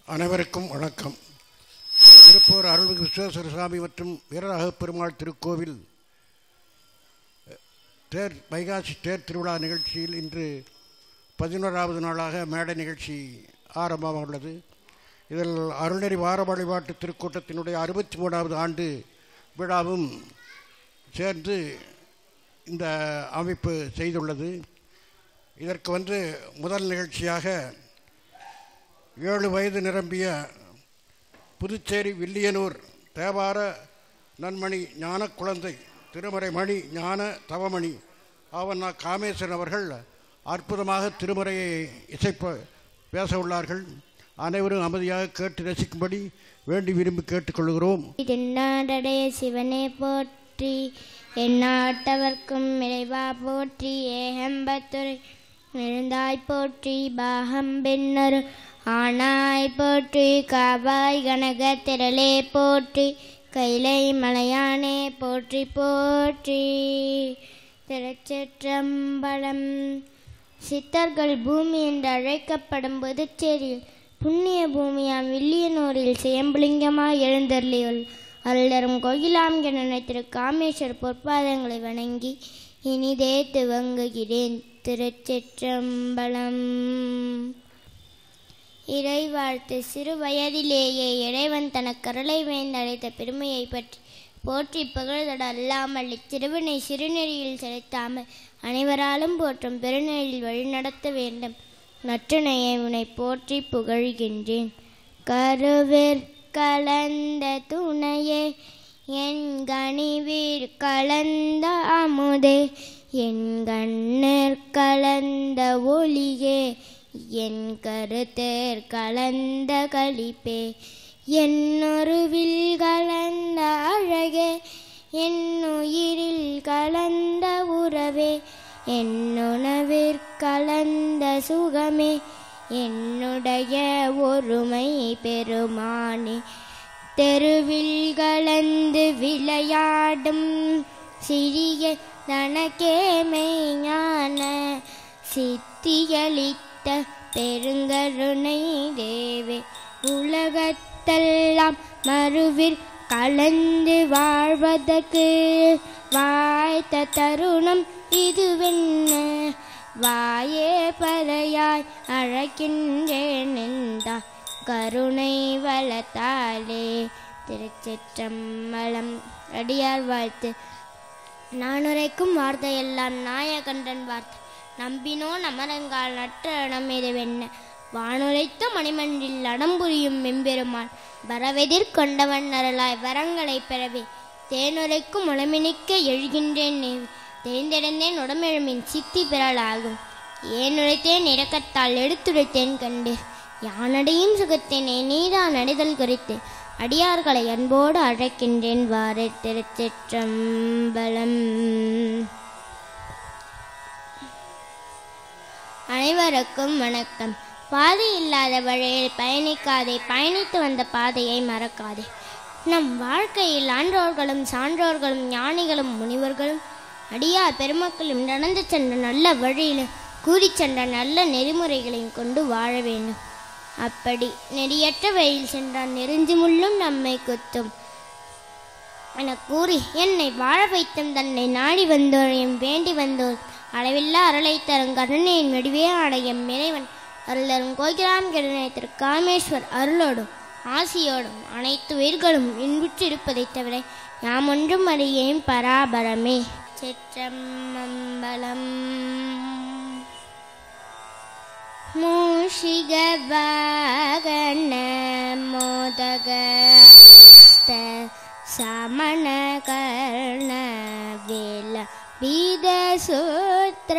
அனைவருக்கும் வணக்கம் திருப்பூர் அருள்மிகு விஸ்வேஸ்வர சுவாமி மற்றும் வீரராகப் பெருமாள் திருக்கோவில் தேர் வைகாசி தேர் திருவிழா நிகழ்ச்சியில் இன்று பதினோராவது நாளாக மேடை நிகழ்ச்சி ஆரம்பமாக உள்ளது இதில் அருள்நெறி வார வழிபாட்டு திருக்கூட்டத்தினுடைய அறுபத்தி மூணாவது ஆண்டு விழாவும் சேர்ந்து இந்த அமைப்பு செய்துள்ளது இதற்கு வந்து முதல் நிகழ்ச்சியாக ஏழு வயது நிரம்பிய புதுச்சேரி வில்லியனூர் தேவார நன்மணி ஞான குழந்தை திருமறை மணி ஞான தவமணி ஆவண்ணா காமேஸ்வரன் அவர்கள் அற்புதமாக திருமறையை இசைப்ப பேச உள்ளார்கள் அனைவரும் அமைதியாக கேட்டு ரசிக்கும்படி வேண்டி விரும்பி கேட்டுக்கொள்கிறோம் தென்னாடடைய சிவனே போற்றி எந்நாட்டவர்க்கும் இறைவா போற்றி ஏகம்பத்துரை எழுந்தாய் போற்றி பாகம் பெண்ணரு ஆனாய் போற்றி காவாய் கனக திரளே போற்றி கைலை மலையானே போற்றி போற்றி திருச்சிற்றம்பலம் சித்தர்கள் பூமி என்று அழைக்கப்படும் புதுச்சேரியில் புண்ணிய பூமியாம் வில்லியனூரில் சுயம்புலிங்கமாய் எழுந்தருளியுள் அருளரும் கோயிலாம் என நினைத்திரு காமேஸ்வர் பொற்பாதங்களை வணங்கி இனிதே துவங்குகிறேன் திருச்சிற்றம்பலம் இறை வாழ்த்து சிறு வயதிலேயே இறைவன் தனக்கருளை வேந்தழைத்த பெருமையை பற்றி போற்றி புகழ்தட அல்லாமல் இத்திருவினை சிறுநெறியில் செலுத்தாமல் அனைவராலும் போற்றும் பெருநெறியில் வழிநடத்த வேண்டும் நற்றுணையை உனை போற்றி புகழ்கின்றேன் கருவிற் கலந்த துணையே என் கனிவீர் கலந்த அமுதே என் கண்ணீர் கலந்த ஒளியே என் கருத்தேர் கலந்த களிப்பே என்னொருவில் கலந்த அழகே என் உயிரில் கலந்த உறவே என்னுணவிற் கலந்த சுகமே என்னுடைய ஒருமை பெருமானே தெருவில் கலந்து விளையாடும் சிறிய தனக்கே மெய்ஞான சித்தியளித்த பெருங்கருணை தேவே உலகத்தெல்லாம் மறுவில் கலந்து வாழ்வதற்கு வாய்த்த தருணம் இதுவென்ன வாயே பறையாய் அழைக்கின்றேன் என்றா கருணை வளத்தாலே திருச்சிற்றம்பலம் அடியார் வாழ்த்து நான் உரைக்கும் வார்த்தையெல்லாம் நாயகண்டன் வார்த்தை நம்பினோ நமரங்கால் நற்ற நம்மிதவென்ன வானுரைத்த மணிமன்றில் அடம்புரியும் மெம்பெருமான் வரவெதிர் கொண்டவன் அருளாய் வரங்களை பெறவே தேனுரைக்கும் உளமினிக்க எழுகின்றேன் நேவி தெரிந்திடந்தேன் உடமெழுமின் சித்தி பெறலாகும் ஏனுரைத்தேன் இரக்கத்தால் எடுத்துரைத்தேன் கண்டு யானடையும் சுகத்தினை நீதான் அடைதல் குறித்து அடியார்களை அன்போடு அழைக்கின்றேன் வாரே திருச்சிற்றம்பலம் அனைவருக்கும் வணக்கம் பாதை இல்லாத வழியில் பயணிக்காதே பயணித்து வந்த பாதையை மறக்காதே நம் வாழ்க்கையில் ஆன்றோர்களும் சான்றோர்களும் ஞானிகளும் முனிவர்களும் அடியார் பெருமக்களும் நடந்து சென்ற நல்ல வழியில் கூறி சென்ற நல்ல நெறிமுறைகளையும் கொண்டு வாழ வேண்டும் அப்படி நெறியற்ற வழியில் சென்றால் நெருஞ்சி முள்ளும் நம்மை குத்தும் என கூறி என்னை வாழ வைத்தும் தன்னை நாடி வந்தோரையும் வேண்டி வந்தோர் அளவில்லா அருளை தரும் கருணையின் வடிவே அடையும் இறைவன் அருளரும் கோகிராம் கிருணை திரு காமேஸ்வர் அருளோடும் ஆசியோடும் அனைத்து உயிர்களும் இன்புற்றிருப்பதைத் தவிர யாம் ஒன்றும் அறியேன் பராபரமே சிற்றம்பலம் மூஷிக வாகன மோதக சமண கர்ண வேல பீத சூத்திர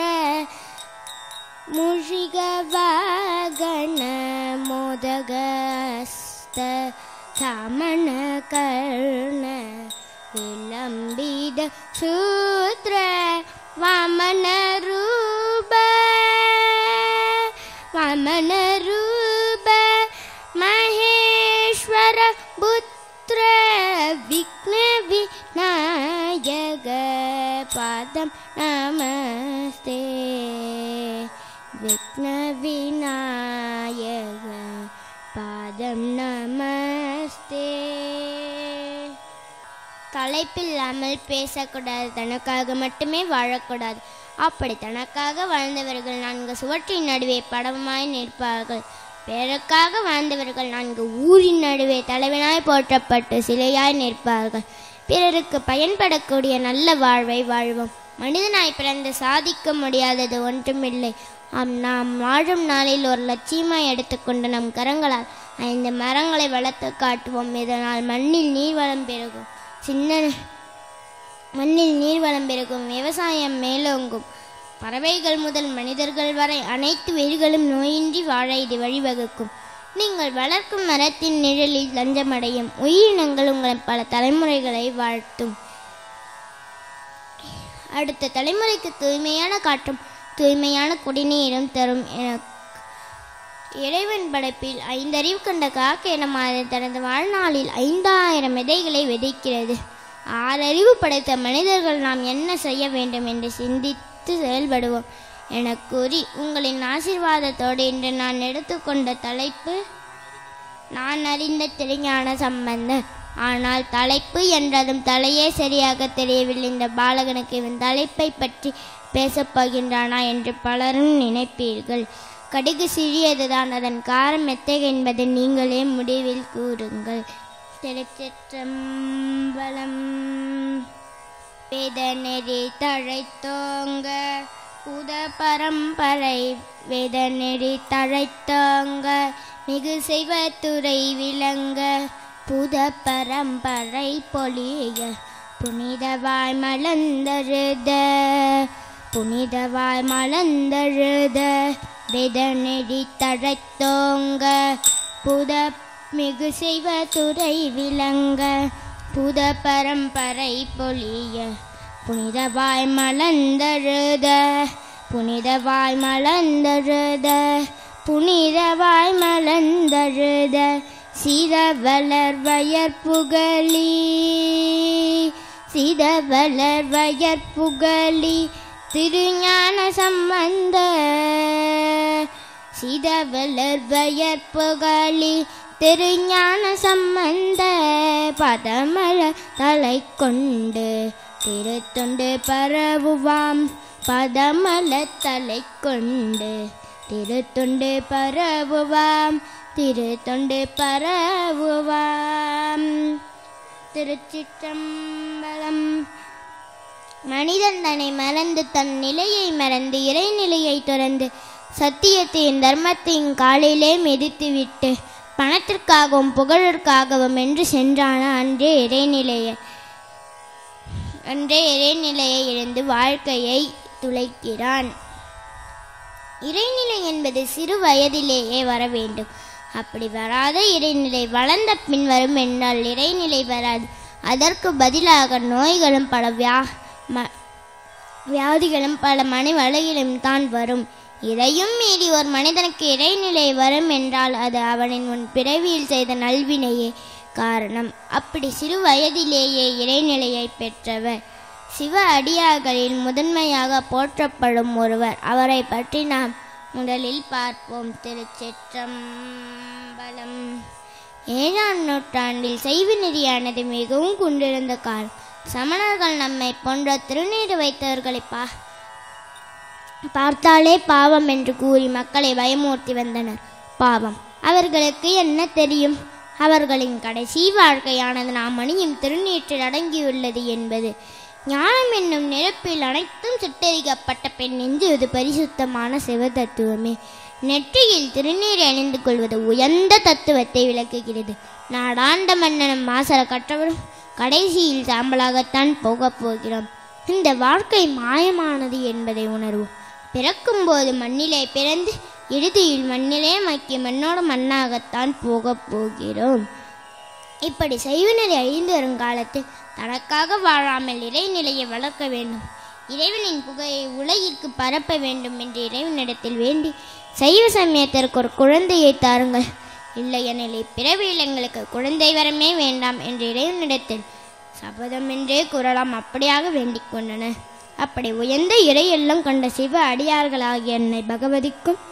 முஷிக வாகன மோதகஸ்த சமண கர்ண விளம்பித சூத்திர வாமன ரூப வாமன ரூப மகேஸ்வர புத்திர விக்ன விநாயக பாதம் நமஸ்தே விக்ன விநாயக பாத பாதம் நமஸ்தே தலைப்பில்லாமல் பேசக்கூடாது தனக்காக மட்டுமே வாழக்கூடாது அப்படி தனக்காக வாழ்ந்தவர்கள் நான்கு சுவற்றின் நடுவே படமாய் நிற்பார்கள் பிறருக்காக வாழ்ந்தவர்கள் நான்கு ஊரின் நடுவே தலைவனாய் போற்றப்பட்டு சிலையாய் நிற்பார்கள் பிறருக்கு பயன்படக்கூடிய நல்ல வாழ்வை வாழ்வோம் மனிதனாய் பிறந்து சாதிக்க முடியாதது ஒன்றுமில்லை ஆம் நாம் வாழும் நாளில் ஒரு லட்சியமாய் எடுத்துக்கொண்டு நம் கரங்களால் ஐந்து மரங்களை வளர்த்து காட்டுவோம் இதனால் மண்ணில் நீர்வளம் பெருகும் சின்ன மண்ணில் நீர்வளம் பெருகும் விவசாயம் மேலோங்கும் பறவைகள் முதல் மனிதர்கள் வரை அனைத்து உயிர்களும் நோயின்றி வாழ இது வழிவகுக்கும் நீங்கள் வளர்க்கும் மரத்தின் நிழலில் தஞ்சமடையும் உயிரினங்கள் உங்களை பல தலைமுறைகளை வாழ்த்தும் அடுத்த தலைமுறைக்கு தூய்மையான காற்றும் தூய்மையான குடிநீரும் தரும் என இறைவன் படைப்பில் ஐந்தறிவு கண்ட காக்க இனமாறு தனது வாழ்நாளில் ஐந்தாயிரம் விதைகளை விதைக்கிறது ஆறறிவு படைத்த மனிதர்கள் நாம் என்ன செய்ய வேண்டும் என்று சிந்தித்து செயல்படுவோம் என கூறி உங்களின் ஆசீர்வாதத்தோடு இன்று நான் எடுத்துக்கொண்ட தலைப்பு நான் அறிந்த திருஞான சம்பந்தர் ஆனால் தலைப்பு என்றதும் தலையே சரியாக தெரியவில்லை இந்த பாலகனுக்கு இவன் தலைப்பை பற்றி பேசப் போகின்றானா என்று பலரும் நினைப்பீர்கள் கடுகு சிறியதுதான் அதன் காரம் எத்தகைய என்பதை நீங்களே முடிவில் கூறுங்கள் திருச்சிற்றம்பலம் வேதநெறி தழைத்தோங்க உத பரம்பரை வேதநெறி தழைத்தோங்க மிகு செய்வத்துறை விளங்க புத பரம்பரை பொலிய புனிதவாய் மலர்ந்தழுத புனிதவாய் மலர்ந்தழுத வேதநெறி தழைத்தோங்க புத மிகு செய்வத்துறை விளங்க புத பரம்பரை பொலிய புனிதவாய் மலர்ந்தழுத புனிதவாய் மலர்ந்தழுத புனிதவாய் மலர்ந்தழுத சிதவளர் வயற் புகழி சிதவளர் வயற் புகழி திருஞான சம்பந்த சிதவளர் வயற் புகழி திருஞான சம்பந்த பதமல தலை கொண்டு திருத்தொண்டு பரவுவாம் பதமல தலை கொண்டு திருத்தொண்டு பரவுவாம் திருத்தொண்டு பரவுவாம் திருச்சிற்றம்பலம் மனிதன் தன்னை மறந்து தன் நிலையை மறந்து இறைநிலையை துறந்து சத்தியத்தையும் தர்மத்தையும் காலிலே மிதித்துவிட்டு பணத்திற்காகவும் புகழிற்காகவும் என்று சென்றான அன்றே இறைநிலையை அன்றே இறைநிலையை இழந்து வாழ்க்கையை துளைக்கிறான் இறைநிலை என்பது சிறு வயதிலேயே வர வேண்டும் அப்படி வராத இறைநிலை வளர்ந்த பின் வரும் என்றால் இறைநிலை வராது அதற்கு பதிலாக நோய்களும் பல வியா ம வியாதிகளும் பல மனி வலையிலும் தான் வரும் இதையும் மீறி ஒரு மனிதனுக்கு இறைநிலை வரும் என்றால் அது அவனின் முன் பிறவியில் செய்த நல்வினையே காரணம் அப்படி சிறு வயதிலேயே இறைநிலையை பெற்றவர் சிவ அடியார்களில் முதன்மையாக போற்றப்படும் ஒருவர் அவரை பற்றி நாம் முதலில் பார்ப்போம் திருச்சிற்றம்பலம் ஏழாம் நூற்றாண்டில் சைவ நெறியானது மிகவும் கொண்டிருந்த காலம் சமணர்கள் நம்மை போன்ற திருநீறு வைத்தவர்களை பா பார்த்தாலே பாவம் என்று கூறி மக்களை பயமூர்த்தி வந்தனர் பாவம் அவர்களுக்கு என்ன தெரியும் அவர்களின் கடைசி வாழ்க்கையானது நாம் அணியும் திருநீற்றில் அடங்கியுள்ளது என்பது ஞானம் என்னும் நெருப்பில் அனைத்தும் சுட்டரிக்கப்பட்ட பெண் நெஞ்சுவது பரிசுத்தமான சிவ தத்துவமே நெற்றியில் திருநீர் அணிந்து கொள்வது உயர்ந்த தத்துவத்தை விளக்குகிறது நாடாண்ட மன்னனும் மாசர கற்றவரும் கடைசியில் சாம்பலாகத்தான் போகப் போகிறோம் இந்த வாழ்க்கை மாயமானது என்பதை உணர்வோம் பிறக்கும்போது மண்ணிலே பிறந்து இறுதியில் மண்ணிலே மக்கிய மண்ணோடு மண்ணாகத்தான் போகப் போகிறோம் இப்படி செய்வனரை அழிந்து வரும் காலத்தில் தனக்காக வாழாமல் இறைநிலையை வளர்க்க வேண்டும் இறைவனின் புகையை உலகிற்கு பரப்ப வேண்டும் என்று இறைவனிடத்தில் வேண்டி சைவ சமயத்திற்கு ஒரு குழந்தையை தாருங்கள் இல்லையெனில் இப்பிறவியில் எங்களுக்கு குழந்தை வரமே வேண்டாம் என்று இறைவனிடத்தில் சபதம் என்றே கூறலாம் அப்படியாக வேண்டிக் கொண்டனர் அப்படி உயர்ந்த இறையெல்லாம் கொண்ட சிவ அடியார்களாகிய என்னை பகவதிக்கும்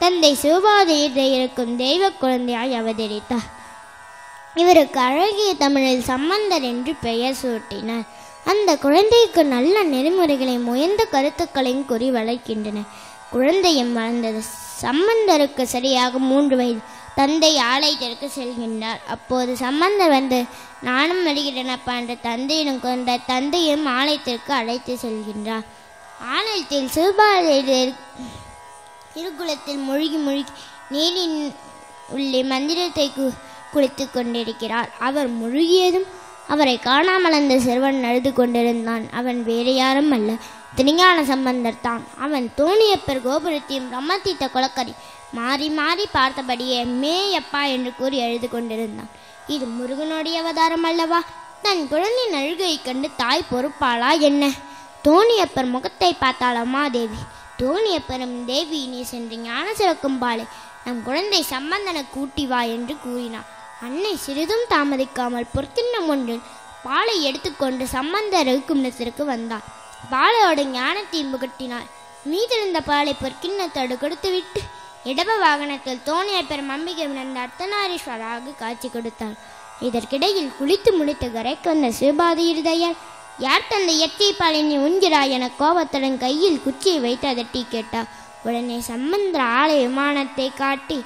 தந்தை சிவபாதையில் இருக்கும் தெய்வ குழந்தையாய் அவதரித்தார் இவருக்கு அழகிய தமிழில் சம்பந்தர் என்று பெயர் சூட்டினார் அந்த குழந்தைக்கு நல்ல நெறிமுறைகளையும் உயர்ந்த கருத்துக்களையும் கூறி வளர்க்கின்றனர் குழந்தையும் வளர்ந்தது சம்பந்தருக்கு சரியாக மூன்று வயது தந்தை ஆலயத்திற்கு செல்கின்றார் அப்போது சம்பந்தர் வந்து நானும் வருகிறேனப்பா என்ற தந்தையிடம் கொண்ட தந்தையும் ஆலயத்திற்கு அழைத்து செல்கின்றார் ஆலயத்தில் சிவபாதையில் திருக்குளத்தில் மூழ்கி மூழ்கி நீரின் உள்ளே மந்திரத்தை கு குளித்து கொண்டிருக்கிறார் அவர் முழுகியதும் அவரை காணாமல் அந்த சிறுவன் அழுது கொண்டிருந்தான் அவன் வேறு யாரும் அல்ல திருஞான சம்பந்தர் தான் அவன் தோணியப்பர் கோபுரத்தையும் பிரம்மத்தித்த குளக்கரி மாறி மாறி பார்த்தபடியே மேயப்பா என்று கூறி அழுது கொண்டிருந்தான் இது முருகனுடைய அவதாரம் அல்லவா தன் குழந்தையின் அழுகையைக் கண்டு தாய் பொறுப்பாளா என்ன தோணியப்பர் முகத்தை பார்த்தாள் அம்மாதேவி தோணியப்பரும் தேவி நீ சென்று ஞான சிறக்கும் பாலை நம் குழந்தை சம்பந்தனை கூட்டி வா என்று கூறினார் அன்னை சிறிதும் தாமதிக்காமல் பொற்கிண்ணம் ஒன்றில் பாலை எடுத்துக்கொண்டு சம்பந்தர் இருக்குமிடத்திற்கு வந்தார் பாலையோட ஞானத்தையும் புகட்டினார் மீதிருந்த பாலை பொற்கிண்ணத்தோடு கொடுத்துவிட்டு இடப வாகனத்தில் தோணியப்பெரும் அம்பிகை விழுந்த அர்த்தநாரீஸ்வராக காட்சி கொடுத்தார் இதற்கிடையில் குளித்து முடித்து கரைக்கு வந்த சிவபாதி இருதயார் யார் தந்த எச்சை பாலை நீ உண்கிறாய் என கோபத்துடன் கையில் குச்சியை வைத்து அதட்டி கேட்டார் உடனே சம்பந்தர ஆலய விமானத்தை காட்டி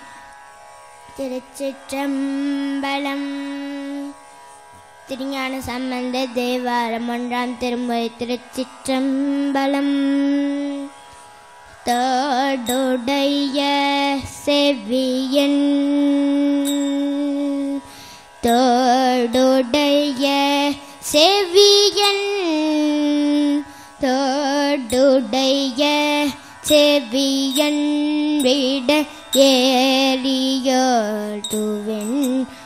திருச்சிற்றம்பலம் திருஞான சம்பந்த தேவாரம் ஒன்றாம் திருமுறை திருச்சிற்றம்பலம் தோடுடைய செவியன் தோடுடைய செவியன் தோடுடைய செவியன் விட ஏறியோர் துவென்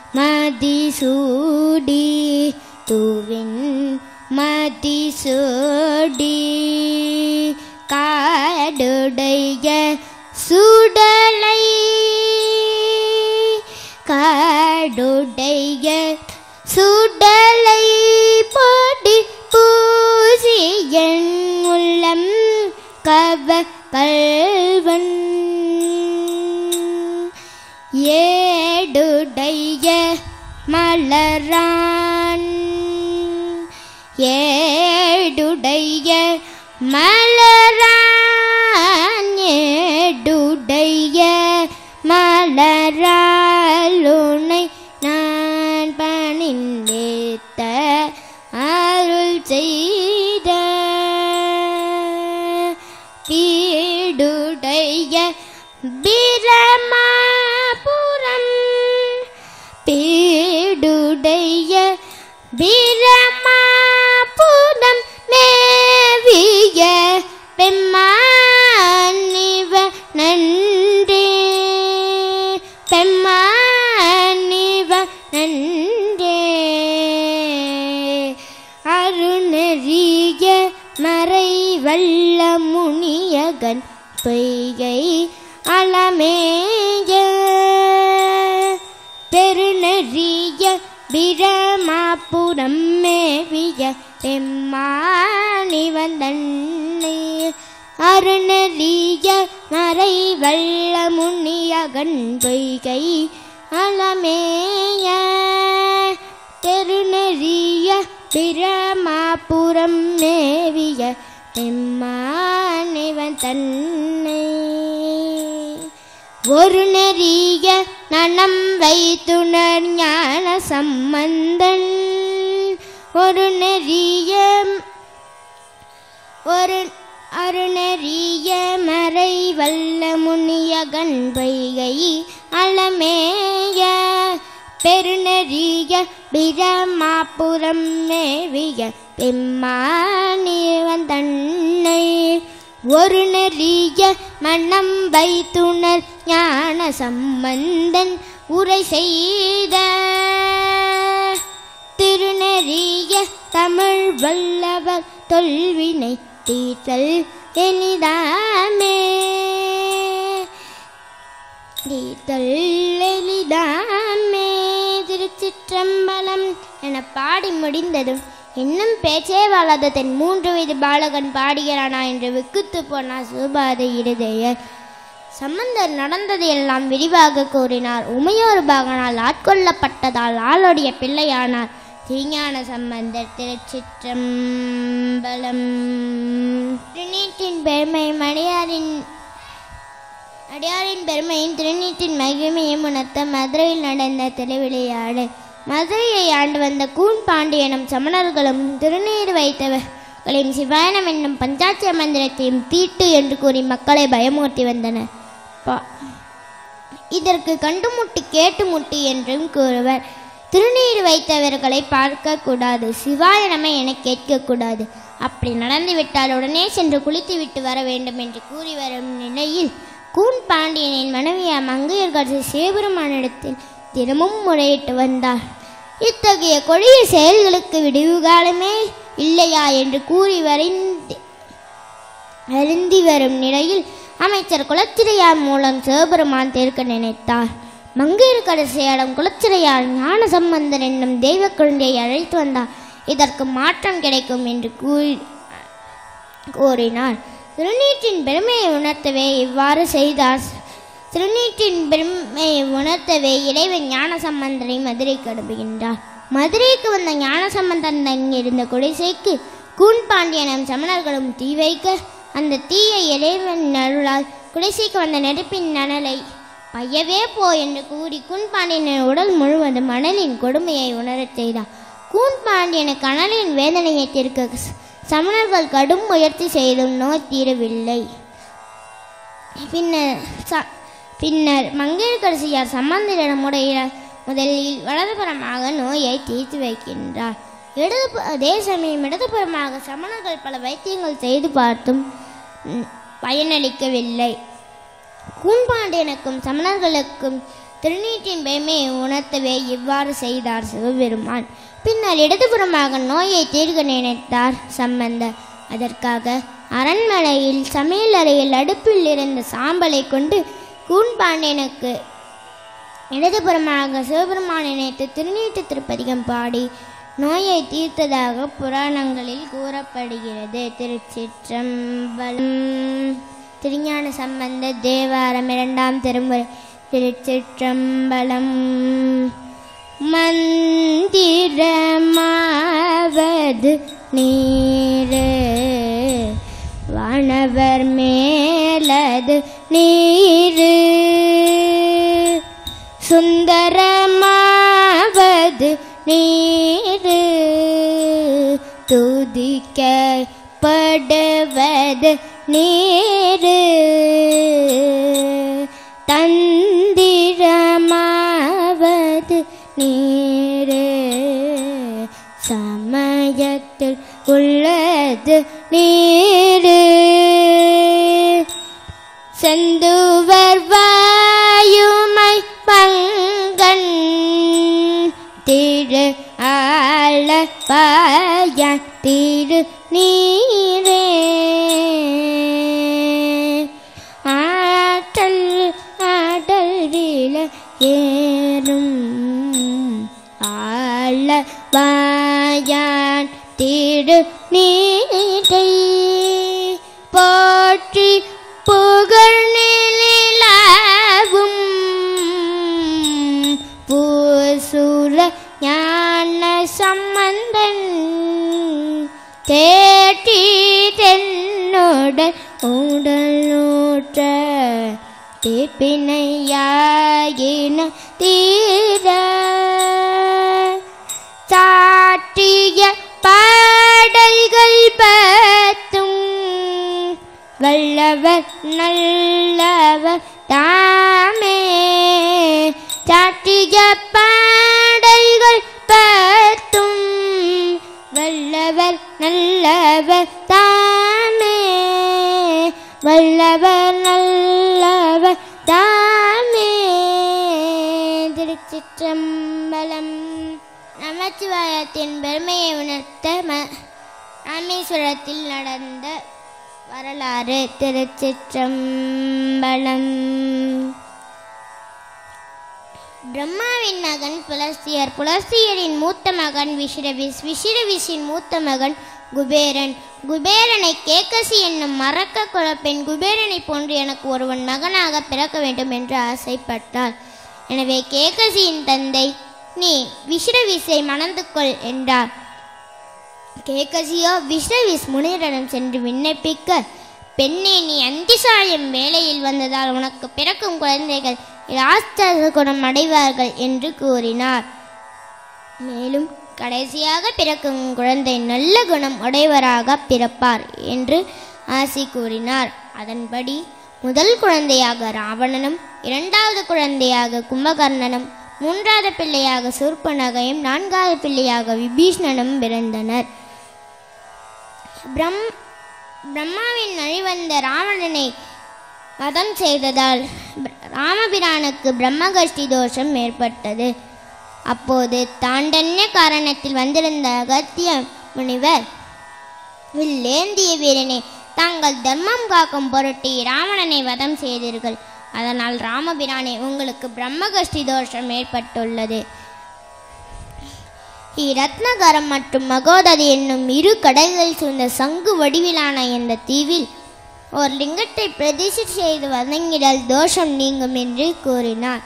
மதிசூடி துவின் மதிசூடி காடுடைய சுடலை காடுடைய சுடலை பொடி பூசியன் உள்ளம் கவ கல்வன் ஏடுடைய மலரான் ஏடுடைய மலரான் ஏடுடைய மலராலுனை நான் பணிந்தேத்த அருள் செய்த பீடுடைய பிரமாபுரம் பீடுடைய பிரமாபுரம் மேவிய பெம்மானிவ நன்றே பெம்மானிவ நன்றே அருணறிய மறை வல்ல முனியகன் பொய்கை அலமேய பெருநறிய பிரமாபுரம் மேவிய பெம்மானிவன் தன்னை அருணறிய மறை வல்ல முனியகன் பொய்கை அலமேய பெருநறிய பிரமாபுரம் மேவிய பெம்மானிவன் தன்னை ஒரு நெறிய நனம் வைத்துணர் ஞான சம்பந்தன் ஒரு நெறிய ஒரு அருணறிய மறை வல்ல முனியகன் வைகை அலமேய பெருநறிய பிரமாபுரம் மேவிய பெம்மானிவன் தன்னை ஒரு நெறிய மனம் வைத்துணர் ஞான சம்பந்தன் உரை செய்த திருநெறிய தமிழ் வல்லவர் தொல்வினை தீர்த்தல் எளிதாமே தீர்த்தல் எளிதாமே திருச்சிற்றம்பலம் என பாடி முடிந்ததும் இன்னும் பேச்சே வாழாத தன் மூன்று வயது பாலகன் பாடுகிறானா என்று விக்குத்து போனார் சிவபாத இருதயர் சம்பந்தர் நடந்தது எல்லாம் விரிவாக கூறினார் உமையோர் பாகனால் ஆட்கொள்ளப்பட்டதால் ஆளுடைய பிள்ளையானார் திருஞான சம்பந்தர் திருச்சிற்றம்பலம் திருநீட்டின் பெருமை மணியாரின் அடியாரின் பெருமையும் திருநீட்டின் மகிமையும் உணர்த்த மதுரையில் நடந்த திருவிளையாடு மதுரையை ஆண்டு வந்த கூன் பாண்டியனும் சமணர்களும் திருநீர் வைத்தவர்களையும் சிவாயனம் என்னும் பஞ்சாட்சிய மந்திரத்தையும் தீட்டு என்று கூறி மக்களை பயமுறுத்தி வந்தனர் பா- இதற்கு கண்டு முட்டி கேட்டு முட்டி என்றும் கூறுவர் திருநீர் வைத்தவர்களை பார்க்க கூடாது சிவாயனமை என கேட்கக்கூடாது அப்படி நடந்துவிட்டால் உடனே சென்று குளித்து விட்டு வர வேண்டும் என்று கூறி வரும் நிலையில் கூன் பாண்டியனின் மனைவியார் மங்கையர்கரசி சிவபெருமானிடத்தில் தினமும் முறையிட்டு வந்தார் இத்தகைய கொடிய செயல்களுக்கு விடிவு காலமே இல்லையா என்று கூறி வரைந்து அருந்தி வரும் நிலையில் அமைச்சர் குலச்சிறையார் மூலம் சிவபெருமான் தீர்க்க நினைத்தார் மங்கையர்கரசியிடம் குலச்சிறையார் ஞான சம்பந்தர் என்னும் தெய்வ குழந்தையை அழைத்து வந்தார் இதற்கு மாற்றம் கிடைக்கும் என்று கூறி கூறினார் திருநீற்றின் பெருமையை உணர்த்தவே இவ்வாறு செய்தார் திருநீற்றின் பெருமையை உணர்த்தவே இறைவன் ஞான சம்பந்தரை மதுரைக்கு அனுப்புகின்றார் மதுரைக்கு வந்த ஞான சம்பந்தன் தங்கியிருந்த குடிசைக்கு கூன் பாண்டியனும் சமணர்களும் தீ வைக்க அந்த தீயை இறைவன் அருளால் குடிசைக்கு வந்த நெருப்பின் நனலை பையவே போ என்று கூறி கூன் பாண்டியனின் உடல் முழுவதும் மணலின் கொடுமையை உணரச் செய்தார் கூன் பாண்டியனுக்கு அனலின் வேதனையை தீர்க்க ச- சமணர்கள் கடும் முயற்சி செய்தும் நோய் தீரவில்லை பின்னர் ச- பின்னர் மங்கையர்கரசியார் சம்பந்தரிடமுடைய முதலில் வலதுபுறமாக நோயை தீர்த்து வைக்கின்றார் இடது பு- அதே சமயம் இடதுபுறமாக சமணர்கள் பல வைத்தியங்கள் செய்து பார்த்தும் ம், பயனளிக்கவில்லை கூன்பாண்டியனுக்கும் சமணர்களுக்கும் திருநீற்றின் பெருமையை உணர்த்தவே இவ்வாறு செய்தார் சிவபெருமான் பின்னர் இடதுபுறமாக நோயை தீர்க்க நினைத்தார் சம்பந்தர் அதற்காக அரண்மனையில் சமையல் அறையில் அடுப்பில் இருந்த சாம்பலை கொண்டு கூன்பாண்டியனுக்கு இடதுபுறமாக சிவபெருமான் நினைத்து திருநீட்டு திருப்பதிகம் பாடி நோயை தீர்த்ததாக புராணங்களில் கூறப்படுகிறது திருச்சிற்றம்பலம் திருஞான சம்பந்த தேவாரம் இரண்டாம் திருமுறை திருச்சிற்றம்பலம் மந்திரமாவது நீரு வானவர் மேலது நீரு சுந்தரமாவது நீரு துதிக்கப்படுவது நீரு தந்திரமாவது நீரு சமயத்தில் உள்ளது நீரு செந்துவர் வாயுமை பங்கன் திரு ஆள பாயன் திரு நீரே ஆற்றல் ஆடலில ஏறும் ஆள வாயான் திரு நீரை போற்றி புகழ் நிலாவும் பூசுர ஞான சம்பந்தன் தேட்டி தென்னுடன் உடலூற்ற தீப்பினையாயின தீர சாற்றிய பாடல்கள் பத்தும் வல்லவர் நல்லவர் தாமே சாற்றிய பாடல்கள் பத்தும் வல்லவர் நல்லவர் தாமே வல்லவர் நல்லவர் தாமே திருச்சிற்றம்பலம் நமச்சிவாயத்தின் பெருமையை உணர்த்த ம- ராமேஸ்வரத்தில் நடந்த வரலாறு திருச்சிற்றம்பலம் பிரம்மாவின் மகன் புலஸ்தியர் புலஸ்தியரின் மூத்த மகன் விஷிரவிஸ் விஷிரவிஸின் மூத்த மகன் குபேரன் குபேரனை கேக்கசி என்னும் மறக்க குலப்பெண் குபேரனை போன்று எனக்கு ஒருவன் மகனாக பிறக்க வேண்டும் என்று ஆசைப்பட்டாள் எனவே கேக்கசியின் தந்தை நீ விஸ்ரவிசை மணந்து கொள் என்றார் கேக்கசியோ விஸ்ரவிஸ் முனிவரிடம் சென்று விண்ணப்பிக்க பெண்ணே நீ அந்திசாயம் வேளையில் வந்ததால் உனக்கு பிறக்கும் குழந்தைகள் ராட்சச குணம் அடைவார்கள் என்று கூறினார் மேலும் கடைசியாக பிறக்கும் குழந்தை நல்ல குணம் உடையவராக பிறப்பார் என்று ஆசி கூறினார் அதன்படி முதல் குழந்தையாக ராவணனும் இரண்டாவது குழந்தையாக கும்பகர்ணனும் மூன்றாவது பிள்ளையாக சூர்பனகையும் நான்காவது பிள்ளையாக விபீஷ்ணனும் பிறந்தனர் பிரம் பிரம்மாவின் வழிவந்த ராவணனை வதம் செய்ததால் பிர- ராமபிரானுக்கு பிரம்மகஷ்டி தோஷம் ஏற்பட்டது அப்போது தாண்டன்ய காரணத்தில் வந்திருந்த அகத்திய முனிவர் வில்லேந்திய வீரனே தாங்கள் தர்மம் காக்கும் பொருட்டு ராவணனை வதம் செய்தீர்கள் அதனால் ராமபிரானே உங்களுக்கு பிரம்மகஷ்டி தோஷம் ஏற்பட்டுள்ளது இரத்னகரம் மற்றும் மகோதரி என்னும் இரு கடல்கள் சூழ்ந்த சங்கு வடிவிலான இந்த தீவில் ஒரு லிங்கத்தை பிரதிஷ்டை செய்து வணங்கிடால் தோஷம் நீங்கும் என்று கூறினார்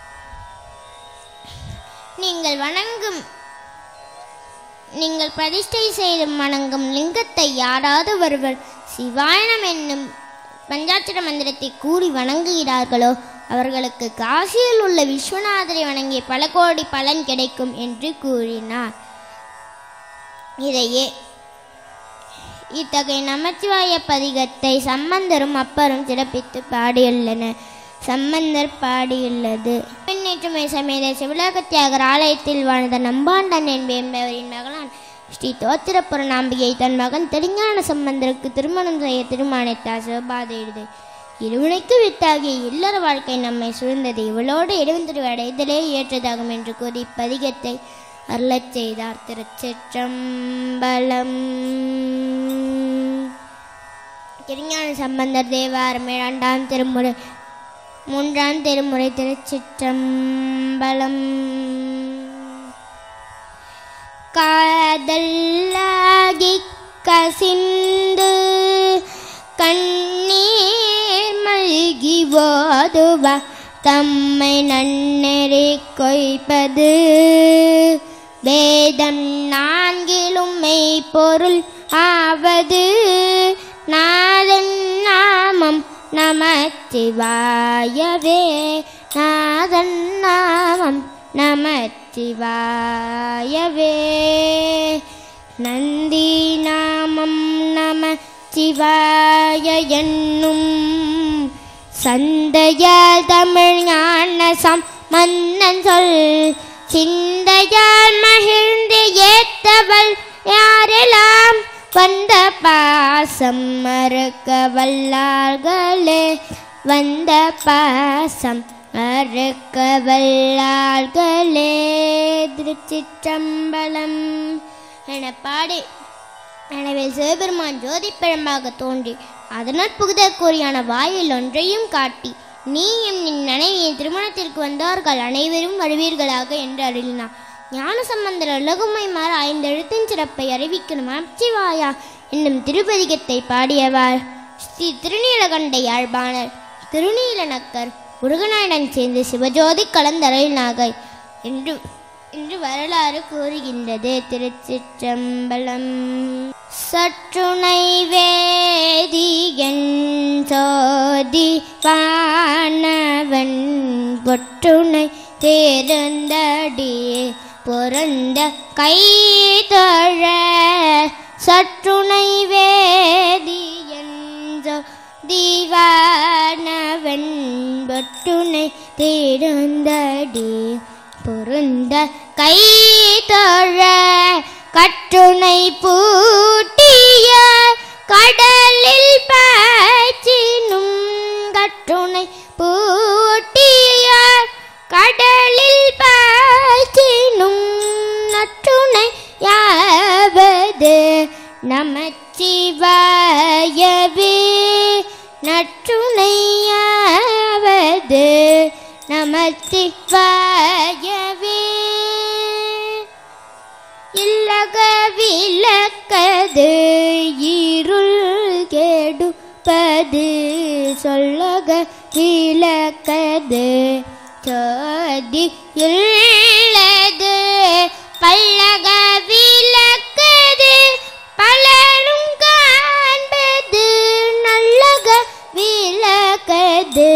நீங்கள் வணங்கும் நீங்கள் பிரதிஷ்டை செய்து வணங்கும் லிங்கத்தை யாராவது ஒருவர் சிவாயனம் என்னும் பஞ்சாட்சர மந்திரத்தை கூறி வணங்குகிறார்களோ அவர்களுக்கு காசியில் உள்ள விஸ்வநாதரை வணங்கிய பல கோடி பலன் கிடைக்கும் என்று கூறினார் இதையே இத்தகைய நமச்சிவாய பதிகத்தை சம்பந்தரும் அப்பரும் சிறப்பித்து பாடியுள்ளனர் சம்பந்தர் பாடியுள்ளது பின்னேற்றுமை சமேத சிவலோகத்தியாகர் ஆலயத்தில் வாழ்ந்த நம்பாண்டன் என்பவரின் மகளான் ஸ்ரீ தோத்திரப்புர நாம்பிகை தன் மகன் திருஞான சம்பந்தருக்கு திருமணம் செய்ய தீர்மானித்தார் சிவபாதையுது இருவினைக்கு வித்தாகிய இல்லற வாழ்க்கை நம்மை சூழ்ந்தது இவளோடு இடைவெந்திரு அடைதலே ஏற்றதாகும் என்று கூறி பதிகத்தை அருளச் செய்தார் திருச்சிற்றம்பலம் திருஞான சம்பந்தர் தேவாரம் இரண்டாம் திருமுறை மூன்றாம் திருமுறை திருச்சிற்றம்பலம் காதல்லாகி கசிந்து கண்ணீர் மல்கி ஓதுவா தம்மை நன்னெறி கொய்ப்பது வேதம் நான்கிலும் மெய்ப்பொருள் ஆவது நாதன் நாமம் நமச்சிவாயவே நாதன் நாமம் நமச்சிவாயவே நந்தி நாமம் நம சிவாய என்னும் சந்தையால் தமிழ் ஞானசம் மன்னன் சொல் சிந்தையால் மகிழ்ந்து ஏத்தவள் யாரெல்லாம் வந்த பாசம் மறுக்க வல்லார்களே வந்த பாசம் மறுக்க வல்லார்களே திருச்சிற்றம்பலம் என பாடி எனவே சிவபெருமான் ஜோதிப்பழமாக தோன்றி அதனால் புகுதற்குரியான வாயில் ஒன்றையும் காட்டி நீயும் நின் மனைவியின் திருமணத்திற்கு வந்தவர்கள் அனைவரும் வருவீர்களாக என்று அருளினார் ஞான சம்பந்தர் உலகுமை மாற ஐந்து எழுத்தின் சிறப்பை அறிவிக்கணும் அச்சிவாயா என்னும் திருப்பதிகத்தை பாடியவர் ஸ்ரீ திருநீலகண்ட யாழ்ப்பாணர் திருநீலநக்கர் முருகனாயுடன் சேர்ந்து சிவஜோதி கலந்தருளினாக என்று என்று வரலாறு கூறுகின்றது திருச்சிற்றம்பலம் சற்றுணை வேதியன் சோதி வானவன் பொற்றுணை தேர்ந்தடி பொருந்த கை தொழ சற்றுணை வேதியன் தீவானவன் பொற்றுணை தேர்ந்தடி பொருந்த கை தொழ கற்றுணை பூட்டிய கடலில் பாய்ச்சினும் கற்றுணை பூட்டிய கடலில் பாய்ச்சினும் நற்றுணை யாவது நமச்சிவாயவே நற்றுணையாவது நமச்சிவாயவே இல்லக விளக்கது விளக்கது இருள் கெடுப்பது சொல்லக விளக்கது சோதி இல்லது பல்லக விளக்கது பலரும் காண்பது நல்லக விளக்கது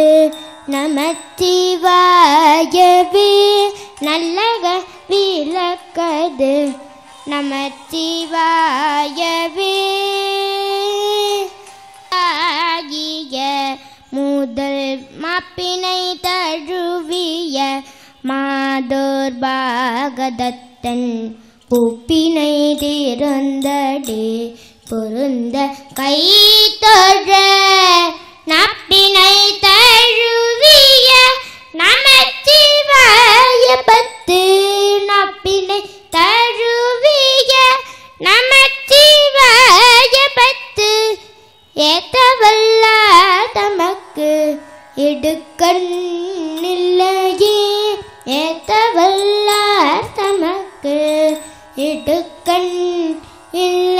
நமச்சிவாயவே நல்லக விளக்கது நமச்சிவாயவே ஆகிய முதல் மாப்பினை தழுவிய மாதோர் பாகதத்தன் உப்பினை திறந்தடே பொருந்த கை தொழ நப்பினை தழுவிய நமச்சிவாய பத்து நப்பினை தழுவிய நமச்சிவாய பத்து ஏத்தவல்ல தமக்கு இடுக்கண் இல்லையே ஏத்தவல்ல தமக்கு இடுக்கண் இல்லை